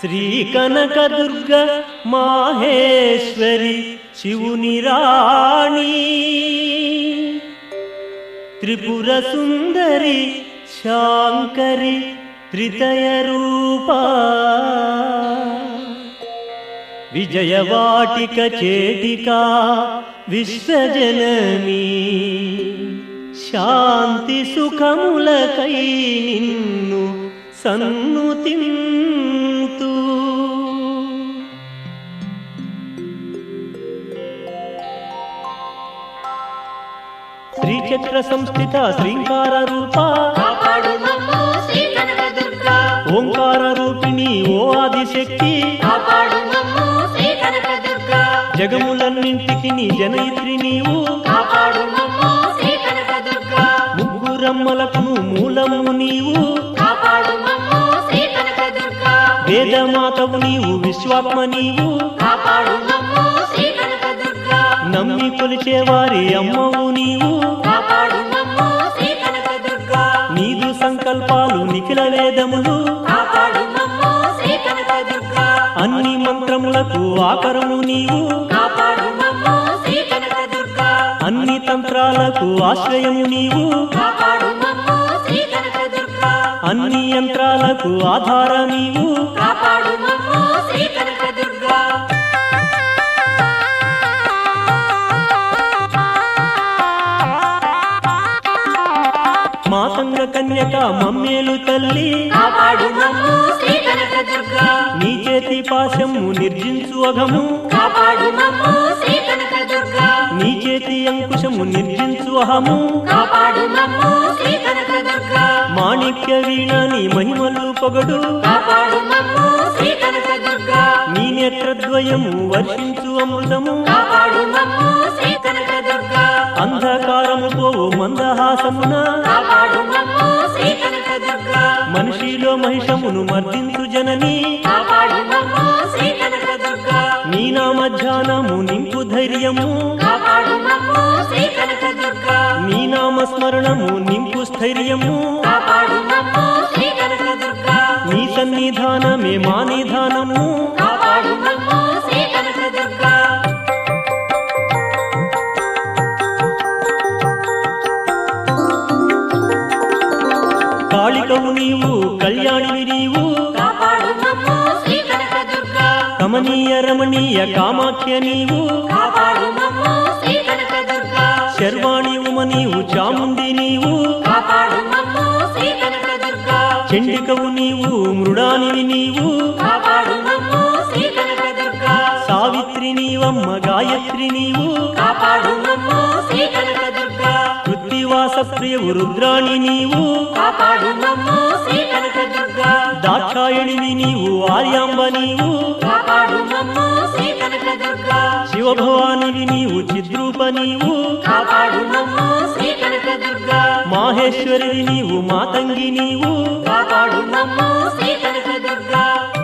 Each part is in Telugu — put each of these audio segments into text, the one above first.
శ్రీ కనకదుర్గ మాహేశ్వరి శివుని రాణి త్రిపుర సుందరి శాంకరి త్రితయ రూపా విజయవాటిక చేటికా విశ్వజననీ శాంతి సుఖములకై నిన్ను సన్నుతింతు శ్రీచక్ర సంస్థిత శ్రీంకార రూప కాపాడు మమ్ము శ్రీ కనకదుర్గ ఓంకార రూపిణి ఓ ఆదిశక్తి కాపాడు మమ్ము శ్రీ కనకదుర్గ జగములన్నింటికి నీ జనయిత్రి నీవు కాపాడు మమ్ము శ్రీ కనకదుర్గ ముగ్గురమ్మలకు మూలము నీవు కాపాడు మమ్ము శ్రీ కనకదుర్గ వేదమాతవు నీవు విశ్వాత్మ నీవు కాపాడు మమ్ము శ్రీ కనకదుర్గ నమ్మి కొలిచే వారి అమ్మవు నీవు కాపాడు మమ్ము శ్రీ కనకదుర్గ నీదు సంకల్పాలు నిఖిల వేదములు కాపాడు మమ్ము శ్రీ కనకదుర్గ అన్ని మంత్రములకు ఆకరము నీవు కాపాడు మమ్ము శ్రీ కనకదుర్గ అన్ని తంత్రాలకు ఆశ్రయము నీవు కాపాడు మమ్ము శ్రీ కనకదుర్గ అన్ని యంత్రాలకు ఆధార నీవు కాపాడు మమ్ము శ్రీ కనకదుర్గ మాతంగ కన్యక మమ్మేలు తల్లి కాపాడు మమ్ము శ్రీ కనకదుర్గ నీ చేతి పాశము నిర్జించు అఘము కాపాడు మమ్ము శ్రీ కనకదుర్గ నీ చేతి అంకుశము నిర్జించు అహము కాపాడు మమ్ము శ్రీ కనకదుర్గ మాణిక్య వీణ నీ మహిమలు పొగడు కాపాడు మమ్ము శ్రీ కనకదుర్గ నీ నేత్రద్వయము వర్షించు అమృతము కాపాడు మమ్ము శ్రీ కనకదుర్గ అంధకారము పోవు మందహాసమున కాపాడు మమ్ము శ్రీ కనకదుర్గ మనిషిలో మహిషమును మర్దించు జనని కాపాడు మమ్ము శ్రీ కనకదుర్గ నీ నామ ధ్యానము నింపు ధైర్యము కాపాడు మమ్ము శ్రీ కనకదుర్గ నీ నామ స్మరణము నింపు స్థైర్యము కాపాడు మమ్ము శ్రీ కనకదుర్గ నీ సన్నిధానమే మా నిధానము కాపాడు మమ్ము శ్రీ కనకదుర్గ కాళికవు నీవు కళ్యాణివి నీవు కాపాడు మమ్ము శ్రీ కనకదుర్గ కమనీయ రమణీయ కామాఖ్య నీవు కాపాడు మమ్ము శ్రీ కనకదుర్గ శర్వాణి ఉమ నీవు చాముండి నీవు కాపాడు మమ్ము శ్రీ కనకదుర్గ చండికవు నీవు మృడానివి నీవు కాపాడు మమ్ము శ్రీ కనకదుర్గ సావిత్రి నీవమ్మ గాయత్రి నీవు కాపాడు మమ్ము శ్రీ కనకదుర్గ కృత్తివాస ప్రియవు రుద్రాణి నీవు కాపాడు మమ్ము శ్రీ కనకదుర్గ దాక్షాయణివి నీవు ఆర్యాంబ నీవు కాపాడు మమ్ము శ్రీ కనకదుర్గ శివభవానివి నీవు చిద్రూప నీవు కాపాడు మమ్ము శ్రీ కనకదుర్గ మాహేశ్వరివి నీవు మాతంగి నీవు కాపాడు మమ్ము శ్రీ కనకదుర్గ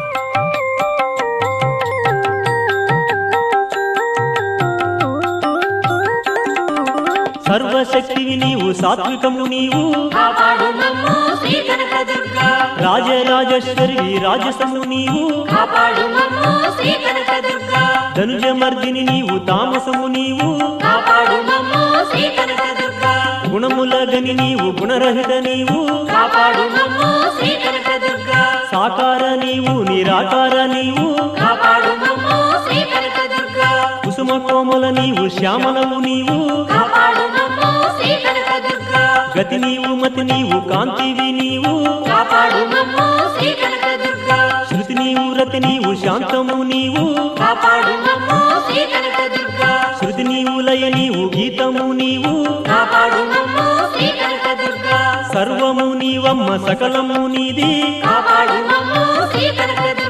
సర్వశక్తివి నీవు సాత్వికము నీవు కాపాడు మమ్ము శ్రీ కనకదుర్గ రాజరాజేశ్వరివి రాజసము నీవు కాపాడు మమ్ము శ్రీ కనకదుర్గ ధనుజమర్దిని నీవు తామసము నీవు కాపాడు మమ్ము శ్రీ కనకదుర్గ గుణముల గని నీవు గుణరహిత నీవు కాపాడు మమ్ము శ్రీ కనకదుర్గ సాకార నీవు నిరాకార నీవు కాపాడు మమ్ము శ్రీ కనకదుర్గ కుసుమ కోమల నీవు శ్యామలము నీవు కాపాడు మమ్ము శ్రీ కనకదుర్గ గతి నీవు మతి నీవు కాంతివి నీవు కాపాడు మమ్ము శ్రీ కనకదుర్గ శృతి నీవు రతి నీవు శాంతము నీవు కాపాడు మమ్ము శ్రీ కనకదుర్గ శృతి నీవు లయ నీవు గీతము నీవు కాపాడు మమ్ము శ్రీ కనకదుర్గ సర్వము నీవమ్మ సకలము నీది కాపాడు మమ్ము శ్రీ కనకదుర్గ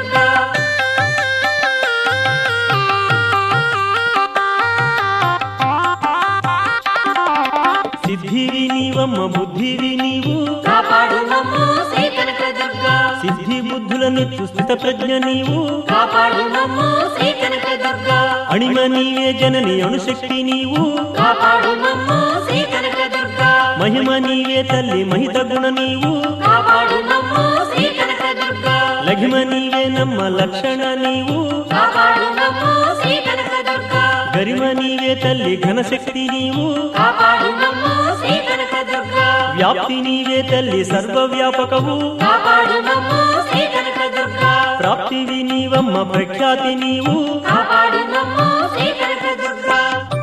సిద్ధివి నీవమ్మ బుద్ధివి నీవు కాపాడు మమ్ము శ్రీ కనకదుర్గ సిద్ధి బుద్ధులను స్థిత ప్రజ్ఞ నీవు కాపాడు మమ్ము శ్రీ కనకదుర్గ అణిమ నీవే జనని అణుశక్తి నీవు కాపాడు మమ్ము శ్రీ కనకదుర్గ మహిమ నీవే తల్లి మహిత గుణ నీవు కాపాడు మమ్ము శ్రీ కనకదుర్గ లఘిమ నీవే నమ్మ లక్షణ నీవు కాపాడు మమ్ము శ్రీ కనక దుర్గా గరిమ నీవే తల్లి ఘనశక్తి నీవు కాపాడు మమ్ము శ్రీ కనక దుర్గా వ్యాప్తి నీవే తల్లి సర్వవ్యాపకవు కాపాడు మమ్ము శ్రీ కనక దుర్గా ప్రాప్తివి నీవమ్మ ప్రఖ్యాతి నీవు కాపాడు మమ్ము శ్రీ కనక దుర్గా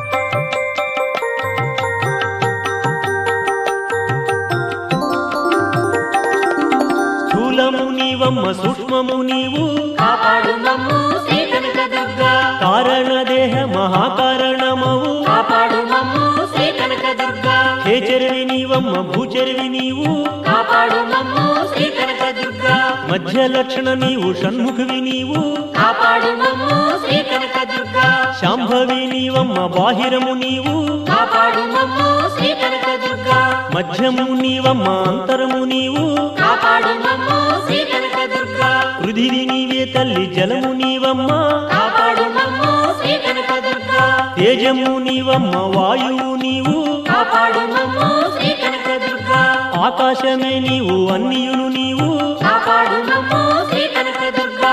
స్థూలము నీవమ్మ సూక్ష్మము నీవు కాపాడు మమ్ము శ్రీ కనక దుర్గా కారణ దేహ మహాకారణమవు కాపాడు మమ్ము శ్రీ కనక దుర్గా హేచరివి నీవమ్మ భూచరివి నీవు కాపాడు మమ్ము శ్రీ కనక దుర్గా మధ్య లక్షణ నీవు షణ్ముఖివి నీవు కాపాడు మమ్ము శ్రీ కనక దుర్గా శాంభవి నీవమ్మ బాహిరము నీవు కాపాడు మమ్ము శ్రీ కనక దుర్గా మధ్యము నీవమ్మ అంతరము నీవు కాపాడు మమ్ము శ్రీ కనక దుర్గా పృథివి నీవే తల్లి జలము నీవమ్మ కాపాడు మమ్ము శ్రీ కనక దుర్గా తేజము నీవమ్మ వాయువు నీవు కాపాడు మమ్ము శ్రీ కనక దుర్గా ఆకాశమే నీవు అన్నియులు నీవు కాపాడు మమ్ము శ్రీ కనక దుర్గా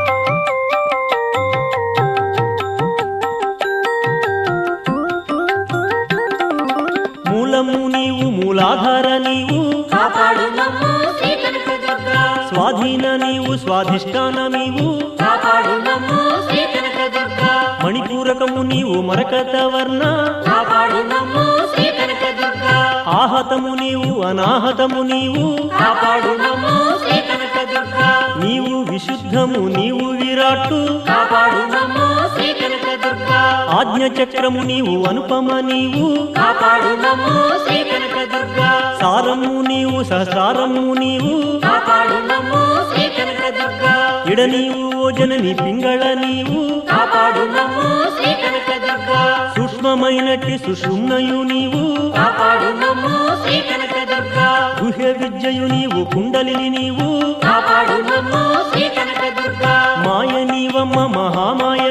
మూలము నీవు మూలాధార నీవు కాపాడు మమ్ము శ్రీ కనక దుర్గా స్వాధీన నీవు స్వాధిష్టాన నీవు కాపాడు మమ్ము శ్రీ కనక దుర్గా మణిపూరకము నీవు మరకత వర్ణ కాపాడు మమ్ము శ్రీ కనక దుర్గా ఆహతము నీవు అనాహతము నీవు కాపాడు మమ్ము శ్రీ కనక దుర్గా నీవు విశుద్ధము నీవు విరాట్టు కాపాడు మమ్ము శ్రీ కనక దుర్గా ఆజ్ఞ చక్రము నీవు అనుపమ నీవు కాపాడు మమ్ము శ్రీ కనక దుర్గా సారము నీవు సహస్రారము నీవు కాపాడు మమ్ము శ్రీ కనక దుర్గా ఇడ నీవు ఓ జనని పింగళ నీవు కాపాడు మమ్ము శ్రీ కనక దుర్గా సూక్ష్మమైనట్టి సుషుమ్నయు నీవు కాపాడు మమ్ము శ్రీ కనక దుర్గా గుహ్య విద్యయు నీవు కుండలిని నీవు కాపాడు మమ్ము శ్రీ కనక దుర్గా మాయ నీవమ్మ మహామాయ